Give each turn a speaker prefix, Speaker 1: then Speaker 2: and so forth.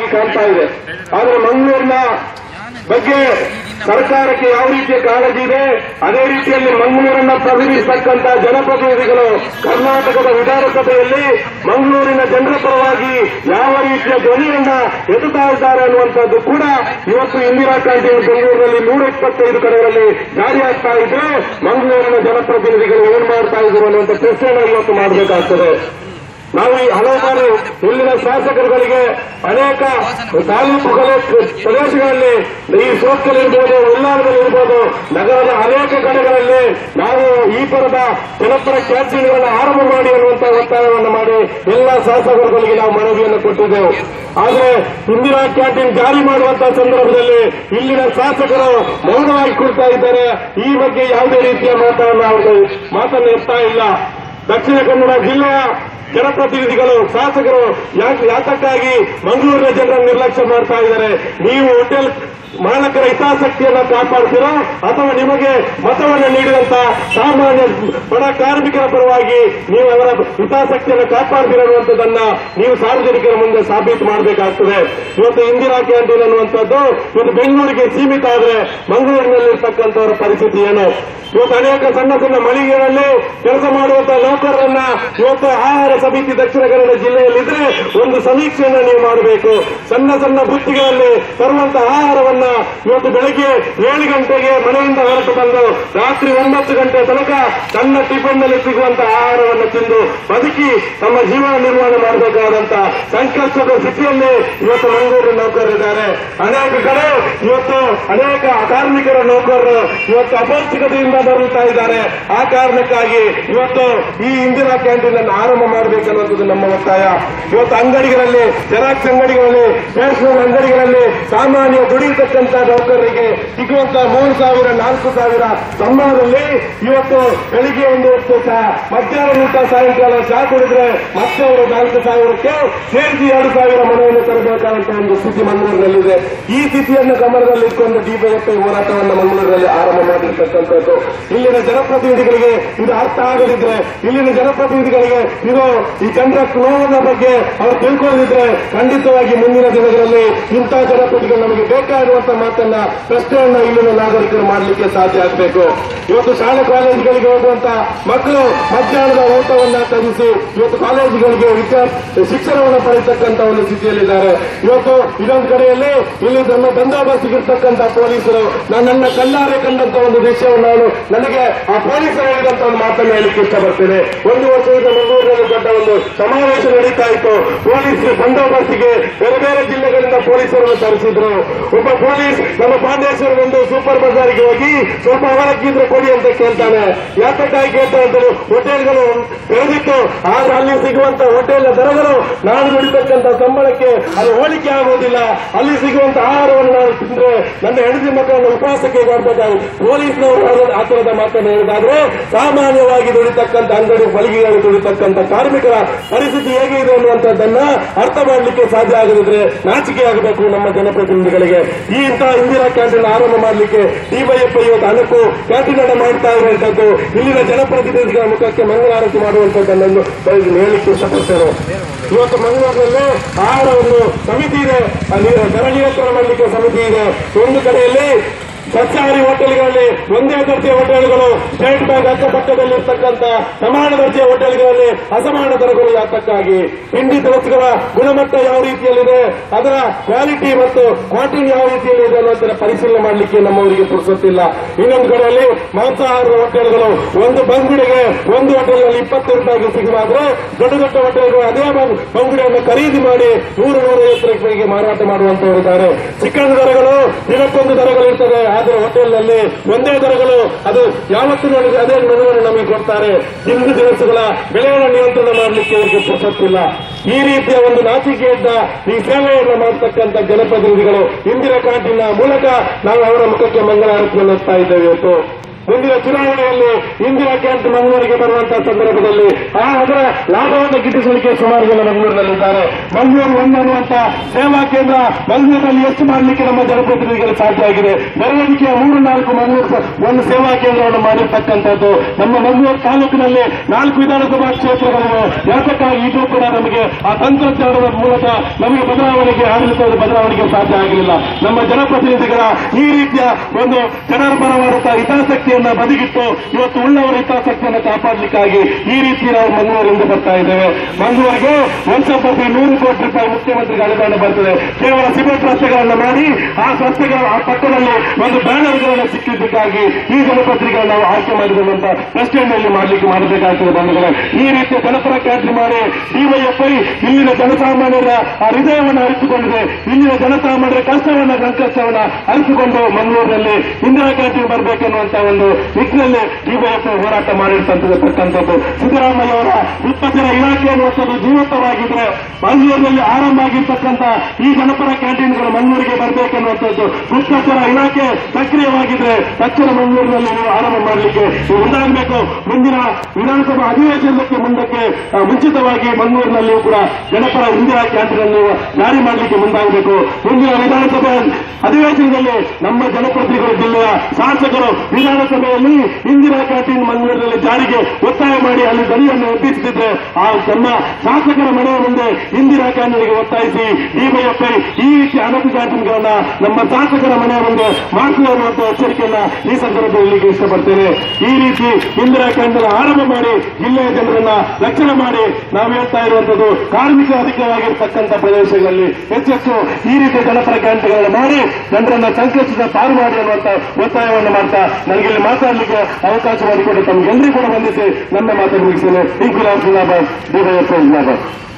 Speaker 1: ಆಗಿ ಕಾಣ್ತಾ ಇದೆ ಆದ್ರೆ ಮಂಗಳೂರಿನ ಬಗ್ಗೆ ಸರ್ಕಾರಕ್ಕೆ ಯಾವ ರೀತಿಯ ಕಾಳಜಿ ಇದೆ ಅದೇ ರೀತಿಯಲ್ಲಿ ಮಂಗಳೂರನ್ನ ಪ್ರತಿನಿಧಿಸತಕ್ಕಂತ ಜನಪ್ರತಿನಿಧಿಗಳು ಕರ್ನಾಟಕದ ವಿಧಾನಸಭೆಯಲ್ಲಿ ಮಂಗಳೂರಿನ ಜನರ ಪರವಾಗಿ ಯಾವ ರೀತಿಯ ಧ್ವನಿಯನ್ನ ಎತ್ತುತ್ತಾ ಇದ್ದಾರೆ ಅನ್ನುವಂಥದ್ದು ಕೂಡ ಇವತ್ತು ಇಂದಿರಾ ಕ್ಯಾಂಟೀನ್ ಬೆಂಗಳೂರಿನಲ್ಲಿ ನೂರ ಇಪ್ಪತ್ತೈದು ಕಡೆಗಳಲ್ಲಿ ಜಾರಿಯಾಗ್ತಾ ಇದ್ರೆ ಮಂಗಳೂರಿನ ಜನಪ್ರತಿನಿಧಿಗಳು ಏನ್ ಮಾಡ್ತಾ ಇದ್ರು ಅನ್ನುವಂಥ ಪ್ರಶ್ನೆಯನ್ನು ಇವತ್ತು ಮಾಡಬೇಕಾಗ್ತದೆ ನಾವು ಈ ಹಲವು ಬಾರಿ ಇಲ್ಲಿನ ಶಾಸಕರುಗಳಿಗೆ ಅನೇಕ ತಾಲೂಕುಗಳು ಪ್ರದೇಶಗಳಲ್ಲಿ ಈ ಸೋಕ್ಕಲ್ಲಿರ್ಬೋದು ಉಲ್ಲಾರದಲ್ಲಿರ್ಬೋದು ನಗರದ ಅನೇಕ ಕಡೆಗಳಲ್ಲಿ ನಾವು ಈ ಪರದ ಜನಪರ ಕ್ಯಾಂಟೀನ್ಗಳನ್ನು ಆರಂಭ ಮಾಡಿ ಅನ್ನುವಂತ ಒತ್ತಾಯವನ್ನು ಮಾಡಿ ಎಲ್ಲ ಶಾಸಕರುಗಳಿಗೆ ನಾವು ಮನವಿಯನ್ನು ಕೊಟ್ಟಿದ್ದೆವು ಆದರೆ ಇಂದಿರಾ ಕ್ಯಾಂಟೀನ್ ಜಾರಿ ಮಾಡುವಂತಹ ಸಂದರ್ಭದಲ್ಲಿ ಇಲ್ಲಿನ ಶಾಸಕರು ಮೌನವಾಗಿ ಕೊಡ್ತಾ ಇದ್ದಾರೆ ಈ ಬಗ್ಗೆ ಯಾವುದೇ ರೀತಿಯ ಮಾತನ್ನು ಅವರು ಮಾತನ್ನು ಎತ್ತಾ ಇಲ್ಲ ದಕ್ಷಿಣ ಕನ್ನಡ ಜಿಲ್ಲೆಯ ಜನಪ್ರತಿನಿಧಿಗಳು ಶಾಸಕರು ಯಾಕೆ ಯಾತಕ್ಕಾಗಿ ಮಂಗಳೂರಿನ ಜನರನ್ನು ನಿರ್ಲಕ್ಷ್ಯ ಮಾಡ್ತಾ ಇದ್ದಾರೆ ನೀವು ಹೋಟೆಲ್ ಮಾಲಕರ ಹಿತಾಸಕ್ತಿಯನ್ನು ಕಾಪಾಡ್ತೀರೋ ಅಥವಾ ನಿಮಗೆ ಮತವನ್ನು ನೀಡಿದಂತ ಸಾಮಾನ್ಯ ಬಡ ಕಾರ್ಮಿಕರ ಪರವಾಗಿ ನೀವು ಅವರ ಹಿತಾಸಕ್ತಿಯನ್ನು ಕಾಪಾಡ್ತೀರ ಅನ್ನುವಂಥದ್ದನ್ನ ನೀವು ಸಾರ್ವಜನಿಕರ ಮುಂದೆ ಸಾಬೀತು ಮಾಡಬೇಕಾಗ್ತದೆ ಇವತ್ತು ಇಂದಿರಾ ಕ್ಯಾಂಟೀನ್ ಅನ್ನುವಂಥದ್ದು ಇವತ್ತು ಬೆಂಗಳೂರಿಗೆ ಸೀಮಿತ ಆದ್ರೆ ಮಂಗಳೂರಿನಲ್ಲಿರ್ತಕ್ಕಂಥವರ ಪರಿಸ್ಥಿತಿ ಏನು ಇವತ್ತು ಅನೇಕ ಸಣ್ಣ ಸಣ್ಣ ಮಳಿಗೆಗಳಲ್ಲಿ ಕೆಲಸ ಮಾಡುವಂತಹ ನೌಕರರನ್ನ ಇವತ್ತು ಆಹಾರ ಸಮಿತಿ ದಕ್ಷಿಣ ಕನ್ನಡ ಜಿಲ್ಲೆಯಲ್ಲಿದ್ರೆ ಒಂದು ಸಮೀಕ್ಷೆಯನ್ನು ನೀವು ಮಾಡಬೇಕು ಸಣ್ಣ ಸಣ್ಣ ಬುತ್ತಿಗಳಲ್ಲಿ ತರುವಂತಹ ಆಹಾರವನ್ನ ಇವತ್ತು ಬೆಳಗ್ಗೆ ಏಳು ಗಂಟೆಗೆ ಮನೆಯಿಂದ ಹೊರಟು ಬಂದು ರಾತ್ರಿ ಒಂಬತ್ತು ಗಂಟೆ ತನಕ ಸಣ್ಣ ಟಿಫನ್ ನಲ್ಲಿ ಸಿಗುವಂತಹ ಆಹಾರವನ್ನು ತಿಂದು ಬದುಕಿ ತಮ್ಮ ಜೀವನ ನಿರ್ವಹಣೆ ಮಾಡಬೇಕಾದಂತ ಸಂಕಷ್ಟದ ಸ್ಥಿತಿಯಲ್ಲಿ ಇವತ್ತು ಮಂಗಳೂರಿನ ನೌಕರರಿದ್ದಾರೆ ಅನೇಕ ಕಡೆ ಇವತ್ತು ಅನೇಕ ಕಾರ್ಮಿಕರ ನೌಕರರು ಇವತ್ತು ಅಪೌಷ್ಟಿಕತೆಯಿಂದ ಬರುತ್ತಾ ಇದ್ದಾರೆ ಆ ಕಾರಣಕ್ಕಾಗಿ ಇವತ್ತು ಈ ಇಂದಿರಾ ಕ್ಯಾಂಟೀನ್ ಅನ್ನು ಆರಂಭ ಮಾಡಬೇಕನ್ನುವಂಥದ್ದು ನಮ್ಮ ಒತ್ತಾಯ ಇವತ್ತು ಅಂಗಡಿಗಳಲ್ಲಿ ಜೆರಾಕ್ಸ್ ಅಂಗಡಿಗಳಲ್ಲಿ ಸ್ಟೇಷನರಿ ಅಂಗಡಿಗಳಲ್ಲಿ ಸಾಮಾನ್ಯ ದುಡಿಯತಕ್ಕಂತ ನೌಕರರಿಗೆ ಸಿಗುವಂತಹ ಮೂರು ಸಾವಿರ ನಾಲ್ಕು ಸಾವಿರ ಸಂಬಳದಲ್ಲಿ ಇವತ್ತು ಬೆಳಿಗ್ಗೆ ಒಂದು ಹೊತ್ತು ಚಾ ಮಧ್ಯಾಹ್ನ ಊಟ ಸಾಯಂಕಾಲ ಚಾ ಕುಡಿದ್ರೆ ಮತ್ತೆ ಅವರು ನಾಲ್ಕು ಸಾವಿರಕ್ಕೆ ಸೇರಿಸಿ ಎರಡು ಸಾವಿರ ಮನೆಯನ್ನು ತರಬೇಕಾದಂತ ಒಂದು ಸ್ಥಿತಿ ಮಂಗಳೂರಿನಲ್ಲಿದೆ ಈ ಸ್ಥಿತಿಯನ್ನು ಗಮನದಲ್ಲಿಟ್ಟುಕೊಂಡು ಡಿವೈಎಫ್ಐ ಹೋರಾಟವನ್ನು ಮಂಗಳೂರಿನಲ್ಲಿ ಆರಂಭ ಮಾಡಿರ್ತಕ್ಕಂಥದ್ದು ಇಲ್ಲಿನ ಜನಪ್ರತಿನಿಧಿಗಳಿಗೆ ಇದು ಅರ್ಥ ಆಗದಿದ್ರೆ ಇಲ್ಲಿನ ಜನಪ್ರತಿನಿಧಿಗಳಿಗೆ ಇದು ಈ ಜನರ ನೋವಿನ ಬಗ್ಗೆ ಅವರು ತಿಳ್ಕೊಳ್ಳದಿದ್ರೆ ಖಂಡಿತವಾಗಿ ಮುಂದಿನ ದಿನಗಳಲ್ಲಿ ಇಂಥ ಜನಪ್ರತಿನಿಧಿಗಳು ನಮಗೆ ಬೇಕಾಗಿರುವಂತ ಮಾತನ್ನ ಪ್ರಶ್ನೆಯನ್ನ ಇಲ್ಲಿನ ನಾಗರಿಕರು ಮಾಡಲಿಕ್ಕೆ ಸಾಧ್ಯ ಆಗಬೇಕು ಇವತ್ತು ಶಾಲೆ ಕಾಲೇಜುಗಳಿಗೆ ಹೋಗುವಂತ ಮಕ್ಕಳು ಮಧ್ಯಾಹ್ನದ ಊಟವನ್ನ ತ್ಯಜಿಸಿ ಇವತ್ತು ಕಾಲೇಜುಗಳಿಗೆ ವಿದ್ಯಾರ್ಥಿ ಶಿಕ್ಷಣವನ್ನು ಪಡೆಯತಕ್ಕಂತ ಒಂದು ಸ್ಥಿತಿಯಲ್ಲಿದ್ದಾರೆ ಇವತ್ತು ಇದೊಂದು ಕಡೆಯಲ್ಲಿ ಇಲ್ಲಿ ನಮ್ಮ ಬಂದೋಬಸ್ತಿಗಿರ್ತಕ್ಕಂಥ ಪೊಲೀಸರು ನಾನು ನನ್ನ ಕಣ್ಣಾರೆ ಕಂಡಂತ ಒಂದು ದೃಶ್ಯವನ್ನು ನಾನು ನನಗೆ ಆ ಪೊಲೀಸರು ಹೇಳಿದಂತ ಒಂದು ಮಾತನ್ನು ಹೇಳಲಿಕ್ಕೆ ಇಷ್ಟಪಡ್ತೇನೆ ಒಂದು ವರ್ಷದಿಂದ ಮಂಗಳೂರಿನಲ್ಲಿ ದೊಡ್ಡ ಒಂದು ಸಮಾವೇಶ ನಡೀತಾ ಇತ್ತು ಪೊಲೀಸ್ ಬಂದೋಬಸ್ತಿಗೆ ಬೇರೆ ಬೇರೆ ಜಿಲ್ಲೆಗಳಿಂದ ಪೊಲೀಸರನ್ನು ತರಿಸಿದ್ರು ಒಬ್ಬ ಪೊಲೀಸ್ ನಮ್ಮ ಪಾಂಡೇಶ್ವರ ಒಂದು ಸೂಪರ್ ಬಜಾರ್ಗೆ ಹೋಗಿ ಸ್ವಲ್ಪ ಅವಲಕ್ಕಿದ್ರೆ ಕೊಡಿ ಅಂತ ಕೇಳ್ತಾನೆ ಯಾತಕ್ಕಾಗಿ ಕೇಳ್ತಾನೆ ಅಂತಂದ್ರೆ ಹೋಟೆಲ್ಗಳು ತೆರೆದಿತ್ತು ಆದ್ರೆ ಅಲ್ಲಿ ಸಿಗುವಂತ ಹೋಟೆಲ್ ದರಗಳು ನಾನು ದುಡಿತಕ್ಕಂತ ಸಂಬಳಕ್ಕೆ ಅದು ಹೋಲಿಕೆ ಆಗುವುದಿಲ್ಲ ಅಲ್ಲಿ ಸಿಗುವಂತ ಆಹಾರವನ್ನು ನಾನು ತಿಂದ್ರೆ ನನ್ನ ಹೆಂಡತಿ ಮಕ್ಕಳನ್ನು ಉಪವಾಸಕ್ಕೆ ಮಾಡಬೇಕಾಗುತ್ತೆ ಪೊಲೀಸ್ನವರು ಆ ಥರದ ಮಾತನ್ನು ಹೇಳಿದಾದ್ರೆ ಸಾಮಾನ್ಯವಾಗಿ ದುಡಿತಕ್ಕಂತ ಅಂಗಡಿ ಮಳಿಗೆಗಳು ದುಡಿತಕ್ಕಂತ ಕಾರ್ಮಿಕರ ಪರಿಸ್ಥಿತಿ ಹೇಗೆ ಇದೆ ಅನ್ನುವಂಥದ್ದನ್ನ ಅರ್ಥ ಮಾಡಲಿಕ್ಕೆ ಸಾಧ್ಯ ಆಗದಿದ್ರೆ ನಾಚಿಕೆ ಆಗಬೇಕು ನಮ್ಮ ಜನಪ್ರತಿನಿಧಿಗಳಿಗೆ ಈ ಇಂತಹ ಇಂದಿರಾ ಕ್ಯಾಂಟೀನ್ ಆರಂಭ ಮಾಡಲಿಕ್ಕೆ ಡಿವೈಎಫ್ ಇವತ್ತು ಹಣಕ್ಕೂ ಕ್ಯಾಂಟೀನ್ ಅನ್ನ ಮಾಡ್ತಾ ಇರುವಂತದ್ದು ಇಲ್ಲಿನ ಜನಪ್ರತಿನಿಧಿಗಳ ಮುಖಕ್ಕೆ ಮಂಗಳಾರತಿ ಮಾಡುವಂತದ್ದನ್ನು ಹೇಳಲಿಕ್ಕೆ ಇಷ್ಟಪಡ್ತೇನೆ ಇವತ್ತು ಮಂಗಳೂರಿನಲ್ಲಿ ಆಹಾರ ಒಂದು ಸಮಿತಿ ಇದೆ ಅಲ್ಲಿ ದರ ನಿಯಂತ್ರಣ ಮಾಡಲಿಕ್ಕೆ ಸಮಿತಿ ಇದೆ ಒಂದು ಕಡೆಯಲ್ಲಿ ಸಸ್ಯಾಹಾರಿ ಹೋಟೆಲ್ಗಳಲ್ಲಿ ಒಂದೇ ದರ್ಜೆಯ ಹೋಟೆಲ್ಗಳು ಸ್ಟೇಟ್ ಬ್ಯಾಂಕ್ ಅಕ್ಕಪಕ್ಕದಲ್ಲಿ ಇರ್ತಕ್ಕಂಥ ಸಮಾನ ದರ್ಜೆಯ ಹೋಟೆಲ್ಗಳಲ್ಲಿ ಅಸಮಾನ ದರಗಳು ಯಾತಕ್ಕಾಗಿ ತಿಂಡಿ ತಿನಿಸುಗಳ ಗುಣಮಟ್ಟ ಯಾವ ರೀತಿಯಲ್ಲಿದೆ ಅದರ ಕ್ವಾಲಿಟಿ ಮತ್ತು ಕ್ವಾಂಟಿಟಿ ಯಾವ ರೀತಿಯಲ್ಲಿ ಇದೆ ಅನ್ನೋದರ ಪರಿಶೀಲನೆ ಮಾಡಲಿಕ್ಕೆ ನಮ್ಮವರಿಗೆ ಪುರುಸೊತ್ತಿಲ್ಲ ಇನ್ನೊಂದು ಕಡೆಯಲ್ಲಿ ಮಾಂಸಾಹಾರ ಹೋಟೆಲ್ಗಳು ಒಂದು ಬಂಗುಡಿಗೆ ಒಂದು ಹೋಟೆಲ್ನಲ್ಲಿ ಇಪ್ಪತ್ತು ರೂಪಾಯಿಗೆ ಸಿಗುವಾದ್ರೆ ದೊಡ್ಡ ದೊಡ್ಡ ಹೋಟೆಲ್ಗಳು ಅದೇ ಬಂ- ಬಂಗುಡಿಯನ್ನು ಖರೀದಿ ಮಾಡಿ ನೂರು ನೂರೈವತ್ತು ರೂಪಾಯಿಗೆ ಮಾರಾಟ ಮಾಡುವಂತವರು ಇದ್ದಾರೆ ಚಿಕನ್ ದರಗಳು ದಿನಕ್ಕೊಂದು ದರಗಳು ಇರ್ತದೆ ಆದ್ರೆ ಹೋಟೆಲ್ನಲ್ಲಿ ಒಂದೇ ದರಗಳು ಅದು ಯಾವತ್ತು ನೋಡಿದ್ರೆ ಅದೇ ಮೆನುವನ್ನು ನಮಗೆ ಕೊಡ್ತಾರೆ ತಿಂದು ದಿನಸುಗಳ ಬೆಲೆಯನ್ನು ನಿಯಂತ್ರಣ ಮಾಡಲಿಕ್ಕೆ ಅವರಿಗೆ ಪುರುಸೊತ್ತಿಲ್ಲ ಈ ರೀತಿಯ ಒಂದು ನಾಚಿಕೆಯಿಂದ ಈ ಸೇವೆಯನ್ನು ಮಾಡತಕ್ಕಂಥ ಜನಪ್ರತಿನಿಧಿಗಳು ಇಂದಿರಾ ಕ್ಯಾಂಟೀನ್ನ ಮೂಲಕ ನಾವು ಅವರ ಮುಖಕ್ಕೆ ಮಂಗಳಾರತಿಯನ್ನು ಹೊತ್ತಾ ಇದ್ದೇವೆ ಇವತ್ತು ಮುಂದಿನ ಚುನಾವಣೆಯಲ್ಲಿ ಇಂದಿರಾ ಕ್ಯಾಂಪ್ ಮಂಗಳೂರಿಗೆ ಬರುವಂತಹ ಸಂದರ್ಭದಲ್ಲಿ ಆ ಅದರ ಲಾಭವನ್ನು ಗಿಟ್ಟಿಸಲಿಕ್ಕೆ ಸುಮಾರು ಜನ ಮಂಗಳೂರಿನಲ್ಲಿದ್ದಾರೆ ಮಂಗಳೂರು ಒಂದು ಅನ್ನುವಂತ ಸೇವಾ ಕೇಂದ್ರ ಮಂಗಳೂರಿನಲ್ಲಿ ಎಷ್ಟು ಮಾಡಲಿಕ್ಕೆ ನಮ್ಮ ಜನಪ್ರತಿನಿಧಿಗಳು ಸಾಧ್ಯ ಆಗಿದೆ ಮೆರವಣಿಗೆಯ ಮೂರು ನಾಲ್ಕು ಮಂಗಳೂರು ಸ- ಒಂದು ಸೇವಾ ಕೇಂದ್ರವನ್ನು ಮಾಡಿರ್ತಕ್ಕಂಥದ್ದು ನಮ್ಮ ಮಂಗಳೂರು ತಾಲೂಕಿನಲ್ಲಿ ನಾಲ್ಕು ವಿಧಾನಸಭಾ ಕ್ಷೇತ್ರಗಳಿವೆ ವ್ಯಾಪಕವಾಗಿ ಇದು ಕೂಡ ನಮಗೆ ಆ ತಂತ್ರಜ್ಞಾನದ ಮೂಲಕ ನಮಗೆ ಬದಲಾವಣೆಗೆ ಆಡಳಿತದ ಬದಲಾವಣೆಗೆ ಸಾಧ್ಯ ಆಗಲಿಲ್ಲ ನಮ್ಮ ಜನಪ್ರತಿನಿಧಿಗಳ ಈ ರೀತಿಯ ಒಂದು ಜನರ ಪರವಾದಂತಹ ಹಿತಾಸಕ್ತಿಯನ್ನ ಬದಿಗಿಟ್ಟು ಇವತ್ತು ಉಳ್ಳವರ ಹಿತಾಸಕ್ತಿಯನ್ನು ಕಾಪಾಡಲಿಕ್ಕಾಗಿ ಈ ರೀತಿ ನಾವು ಮಂಗಳೂರಿಂದ ಬರ್ತಾ ಇದ್ದೇವೆ ಮಂಗಳೂರಿಗೆ ವರ್ಷಪ್ರತಿ ನೂರು ಕೋಟಿ ರೂಪಾಯಿ ಮುಖ್ಯಮಂತ್ರಿಗೆ ಅನುದಾನ ಬರ್ತದೆ ಕೇವಲ ಸಿಮೆಂಟ್ ರಸ್ತೆಗಳನ್ನು ಮಾಡಿ ಆ ರಸ್ತೆಗಳ ಆ ಪಕ್ಕದಲ್ಲಿ ಒಂದು ಬ್ಯಾನರ್ಗಳನ್ನು ಸಿಕ್ಕಿದ್ದಕ್ಕಾಗಿ ಈ ಜನಪತ್ರಿಕೆಗಳನ್ನು ನಾವು ಆಯ್ಕೆ ಮಾಡಿದಂತ ಬಸ್ ಸ್ಟ್ಯಾಂಡ್ ನಲ್ಲಿ ಮಾಡಲಿಕ್ಕೆ ಮಾಡಬೇಕಾಗ್ತದೆ ಬಂಧುಗಳೇ ಈ ರೀತಿಯ ಜನಪರ ಕ್ಯಾಟ್ರಿ ಮಾಡಿ ಡಿವೈಎಫ್ಐ ಇಲ್ಲಿನ ಜನಸಾಮಾನ್ಯರ ಆ ಹೃದಯವನ್ನು ಅರಿತುಕೊಂಡಿದೆ ಇಲ್ಲಿನ ಜನಸಾಮಾನ್ಯರ ಕಷ್ಟವನ್ನ ಸಂಕಷ್ಟವನ್ನ ಅರಿತುಕೊಂಡು ಮಂಗಳೂರಿನಲ್ಲಿ ಇಂದಿರಾ ಕ್ಯಾಂಟೀನ್ ಬರಬೇಕೆನ್ನುವಂತ ಒಂದು ನಿಟ್ಟಿನಲ್ಲಿ ಡಿವೈಎಫ್ಐ ಹೋರಾಟ ಮಾಡಿರ್ತಕ್ಕಂಥದ್ದು ಸಿದ್ದರಾಮಯ್ಯ ಅವರ ಇಪ್ಪತ್ತರ ಇಲಾಖೆ ಅನ್ನುವಂಥದ್ದು ಜೀವಂತವಾಗಿದ್ರೆ ಮಂಗಳೂರಿನಲ್ಲಿ ಆರಂಭ ಆಗಿರ್ತಕ್ಕಂಥ ಈ ಜನಪರ ಕ್ಯಾಂಟೀನ್ಗಳು ಮಂಗಳೂರಿಗೆ ಬರಬೇಕೆನ್ನುವಂಥದ್ದು ಗುಪ್ತಚರ ಇಲಾಖೆ ಸಕ್ರಿಯವಾಗಿದ್ರೆ ತಕ್ಷಣ ಮಂಗಳೂರಿನಲ್ಲಿ ನೀವು ಆರಂಭ ಮಾಡಲಿಕ್ಕೆ ನೀವು ಮುಂದಾಗಬೇಕು ಮುಂದಿನ ವಿಧಾನಸಭಾ ಅಧಿವೇಶನಕ್ಕೆ ಮುಂದಕ್ಕೆ ಆ, ಮುಂಚಿತವಾಗಿ ಮಂಗಳೂರಿನಲ್ಲಿಯೂ ಕೂಡ ಜನಪರ ಇಂದಿರಾ ಕ್ಯಾಂಟೀನ್ ಅನ್ನು ಜಾರಿ ಮಾಡಲಿಕ್ಕೆ ಮುಂದಾಗಬೇಕು ಮುಂದಿನ ವಿಧಾನಸಭೆ ಅಧಿವೇಶನದಲ್ಲಿ ನಮ್ಮ ಜನಪ್ರತಿನಿಧಿಗಳು ಜಿಲ್ಲೆಯ ಶಾಸಕರು ವಿಧಾನಸಭೆಯಲ್ಲಿ ಇಂದಿರಾ ಕ್ಯಾಂಟೀನ್ ಮಂಗಳೂರಿನಲ್ಲಿ ಜಾರಿಗೆ ಒತ್ತಾಯ ಮಾಡಿ ಅಲ್ಲಿ ದನಿಯನ್ನು ಎಬ್ಬಿಸುತ್ತಿದ್ರೆ ಆ ನಮ್ಮ ಶಾಸಕರ ಮನೆಯ ಮುಂದೆ ಇಂದಿರಾ ಕ್ಯಾಂಟೀನ್ಗೆ ಒತ್ತಾಯಿಸಿ ಡಿವೈಎಫ್ಐ ಈ ರೀತಿ ಅನತಿ ಕ್ಯಾಂಟೀನ್ಗಳನ್ನ ನಮ್ಮ ಶಾಸಕರ ಮನೆಯ ಮುಂದೆ ಮಾಡ್ತೀವಿ ಅನ್ನುವಂಥ ಎಚ್ಚರಿಕೆಯನ್ನ ಈ ಸಂದರ್ಭದಲ್ಲಿ ಹೇಳಲಿಕ್ಕೆ ಇಷ್ಟಪಡ್ತೇನೆ ಈ ರೀತಿ ಇಂದಿರಾ ಕ್ಯಾಂಟೀನ್ ಆರಂಭ ಮಾಡಿ ಜಿಲ್ಲೆಯ ಜನರನ್ನ ರಕ್ಷಣೆ ಮಾಡಿ ನಾವು ಹೇಳ್ತಾ ಇರುವಂತದ್ದು ಕಾರ್ಮಿಕ ಅಧಿಕವಾಗಿರ್ತಕ್ಕಂಥ ಪ್ರದೇಶಗಳಲ್ಲಿ ಹೆಚ್ಚೆಚ್ಚು ಈ ರೀತಿಯ ಜನಪರ ಕ್ಯಾಂಟೀನ್ಗಳನ್ನು ಮಾಡಿ ಜನರನ್ನ ಸಂಕಷ್ಟಿತ ಪಾರು ಮಾಡಿ ಅನ್ನುವಂತ ಒತ್ತಾಯವನ್ನು ಮಾಡ್ತಾ ನನಗೆ ಇಲ್ಲಿ ಮಾತಾಡಲಿಕ್ಕೆ ಅವಕಾಶ ಮಾಡಿಕೊಟ್ಟು ತಮ್ಗೆಲ್ಲರಿಗೂ ಕೂಡ ಬಂದಿಸಿ ನನ್ನ ಮಾತನ್ನು ಮುಗಿಸ್ತೇನೆ ಇಂಕುಲಾಬ್ ಜಿಂದಾಬಾದ್ ಡಿವೈಎಫ್ ಜಿಂದಾಬಾದ್